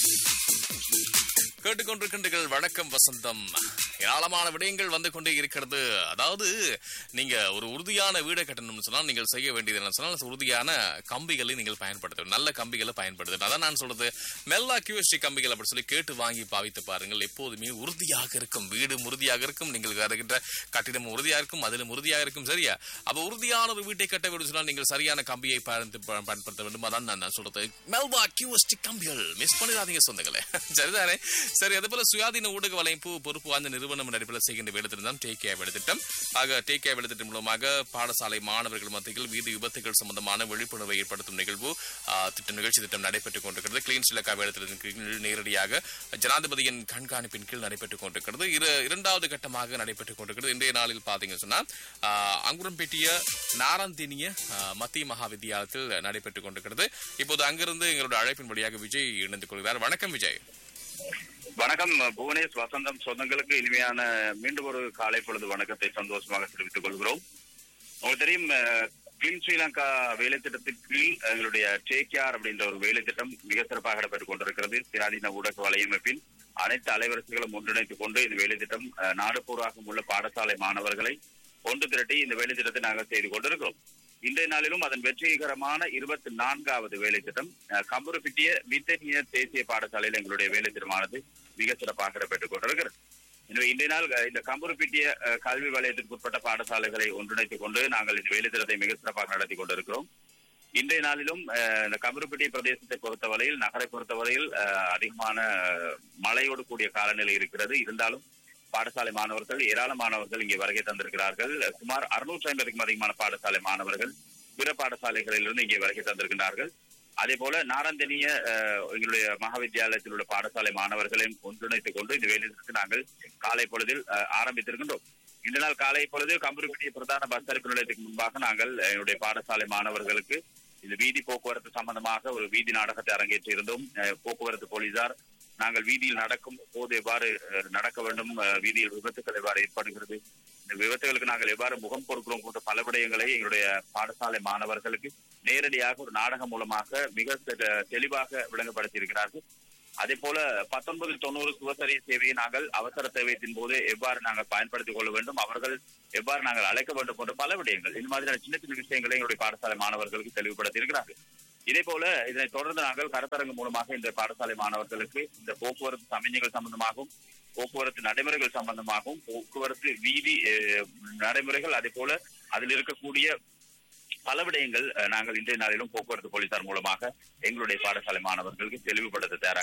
கேட்டுக்கொண்டிருக்கின்றீர்கள் வணக்கம் வசந்தம் ஏராளமான விடயங்கள் வந்து கொண்டே இருக்கிறது அதாவது நீங்க ஒரு உறுதியான வீடை கட்டணும்னு சொன்னால் நீங்கள் செய்ய வேண்டியது என்ன சொன்னால் உறுதியான கம்பிகளை நீங்கள் பயன்படுத்தணும் நல்ல கம்பிகளை பயன்படுத்தணும் அதான் நான் சொல்றது மெல்லா கியூஎஸ்டி கம்பிகள் அப்படி சொல்லி கேட்டு வாங்கி பாவித்து பாருங்கள் எப்போதுமே உறுதியாக இருக்கும் வீடு உறுதியாக இருக்கும் நீங்கள் கட்டுகின்ற கட்டிடம் உறுதியாக இருக்கும் அதிலும் உறுதியாக இருக்கும் சரியா அப்ப உறுதியான ஒரு வீட்டை கட்ட வேண்டும் சொன்னால் நீங்கள் சரியான கம்பியை பயன்படுத்த பயன்படுத்த வேண்டும் அதான் நான் நான் சொல்றது மெல்வா கியூஎஸ்டி கம்பிகள் மிஸ் பண்ணிடாதீங்க சொந்தங்களே சரிதானே சரி அதே போல சுயாதீன ஊடக வலைப்பு பொறுப்பு வாய்ந்த நிறுவனம் அடிப்படையில் செய்கின்ற வேலைத்திட்டம் தான் டேக் கேர் வேலைத்திட்டம் ஆக டேக் கேர் வேலைத்திட்டம் மூலமாக பாடசாலை மாணவர்கள் மத்தியில் வீதி விபத்துகள் சம்பந்தமான விழிப்புணர்வை ஏற்படுத்தும் நிகழ்வு ஆ, திட்டம் நிகழ்ச்சி திட்டம் நடைபெற்றுக் கொண்டிருக்கிறது கிளீன் ஸ்ரீலங்கா வேலைத்திட்டத்தின் கீழ் நேரடியாக ஜனாதிபதியின் கண்காணிப்பின் கீழ் நடைபெற்றுக் கொண்டிருக்கிறது இரு இரண்டாவது கட்டமாக நடைபெற்றுக் கொண்டிருக்கிறது இன்றைய நாளில் பார்த்தீங்கன்னு சொன்னா ஆ, அங்குரம்பேட்டிய நாரந்தினிய ஆ, மத்திய மகா வித்தியாலயத்தில் நடைபெற்றுக் கொண்டிருக்கிறது இப்போது அங்கிருந்து எங்களுடைய அழைப்பின் வழியாக விஜய் இணைந்து கொள்கிறார் வணக்கம் விஜய் வணக்கம் புவனேஷ் வசந்தம் சொந்தங்களுக்கு இனிமையான மீண்டும் ஒரு காலை பொழுது வணக்கத்தை சந்தோஷமாக தெரிவித்துக் கொள்கிறோம் உங்களுக்கு தெரியும் கிளீன் ஸ்ரீலங்கா வேலை திட்டத்தின் கீழ் எங்களுடைய டேக்யார் அப்படின்ற ஒரு வேலை திட்டம் மிக சிறப்பாக நடைபெற்றுக் கொண்டிருக்கிறது சுயாதீன ஊடக வலையமைப்பின் அனைத்து அலைவரிசைகளும் ஒன்றிணைத்துக் கொண்டு இந்த வேலை திட்டம் அஹ், நாடு பூராகவும் உள்ள பாடசாலை மாணவர்களை ஒன்று திரட்டி இந்த வேலை திட்டத்தை நாங்கள் செய்து கொண்டிருக்கிறோம் இன்றைய நாளிலும் அதன் வெற்றிகரமான இருபத்தி நான்காவது வேலை திட்டம் அஹ், கம்புருப்பிட்டிய வித்தனிய தேசிய பாடசாலையில் எங்களுடைய வேலை திட்டமானது மிக சிறப்பாக நடைபெற்றுக் கொண்டிருக்கிறது எனவே இன்றைய நாள் அஹ், இந்த கம்புருப்பிட்டிய அஹ், கல்வி வலயத்திற்கு உட்பட்ட பாடசாலைகளை ஒன்றிணைத்துக் கொண்டு நாங்கள் இந்த வேலை திட்டத்தை மிக சிறப்பாக நடத்தி கொண்டிருக்கிறோம் இன்றைய நாளிலும் அஹ், இந்த கம்புருப்பிட்டி பிரதேசத்தை பொறுத்தவரையில் நகரை பொறுத்தவரையில் அஹ், அதிகமான அஹ், மழையோடு கூடிய காலநிலை இருக்கிறது இருந்தாலும் பாடசாலை மாணவர்கள் ஏராளமானவர்கள் இங்கே வருகை தந்திருக்கிறார்கள் சுமார் அறுநூற்றி ஐம்பதுக்கும் அதிகமான பாடசாலை மாணவர்கள் பிற பாடசாலைகளிலிருந்து இங்கே வருகை தந்திருக்கிறார்கள் அதே போல நாரந்தனிய அஹ், எங்களுடைய மகாவித்தியாலயத்தில் உள்ள பாடசாலை மாணவர்களையும் ஒன்றிணைத்துக் கொண்டு இந்த வேலைக்கு நாங்கள் காலை பொழுதில் அஹ், ஆரம்பித்திருக்கின்றோம் இந்த நாள் காலை பொழுது கம்புருப்பிட்டிய பிரதான பஸ் தடுப்பு நிலையத்துக்கு முன்பாக நாங்கள் எங்களுடைய பாடசாலை மாணவர்களுக்கு இந்த வீதி போக்குவரத்து சம்பந்தமாக ஒரு வீதி நாடகத்தை அரங்கேற்றி இருந்தோம் அஹ், போக்குவரத்து போலீசார் நாங்கள் வீதியில் நடக்கும் போது எவ்வாறு அஹ், நடக்க வேண்டும் அஹ், வீதியில் விபத்துக்கள் எவ்வாறு ஏற்படுகிறது இந்த விபத்துகளுக்கு நாங்கள் எவ்வாறு முகம் கொடுக்கிறோம் போன்ற பல விடயங்களை எங்களுடைய பாடசாலை மாணவர்களுக்கு நேரடியாக ஒரு நாடகம் மூலமாக மிக தெ- தெளிவாக விளங்கப்படுத்தியிருக்கிறார்கள் அதே போல பத்தொன்பது தொண்ணூறு சுவசரி சேவையை நாங்கள் அவசர தேவையத்தின் போது எவ்வாறு நாங்கள் பயன்படுத்திக் கொள்ள வேண்டும் அவர்கள் எவ்வாறு நாங்கள் அழைக்க வேண்டும் போன்ற பல விடயங்கள் இந்த மாதிரியான சின்ன சின்ன விஷயங்களை எங்களுடைய பாடசாலை மாணவர்களுக்கு தெளிவுபடுத்தி இருக்கிறார்கள் இதே போல இதனை தொடர்ந்து நாங்கள் கருத்தரங்கு மூலமாக இந்த பாடசாலை மாணவர்களுக்கு இந்த போக்குவரத்து சமயங்கள் சம்பந்தமாகவும் போக்குவரத்து நடைமுறைகள் சம்பந்தமாகவும் போக்குவரத்து வீதி அஹ், நடைமுறைகள் அதே போல அதில் இருக்கக்கூடிய பல விடயங்கள் அஹ், நாங்கள் இன்றைய நாளிலும் போக்குவரத்து போலீசார் மூலமாக எங்களுடைய பாடசாலை மாணவர்களுக்கு தெளிவுபடுத்த தயாராக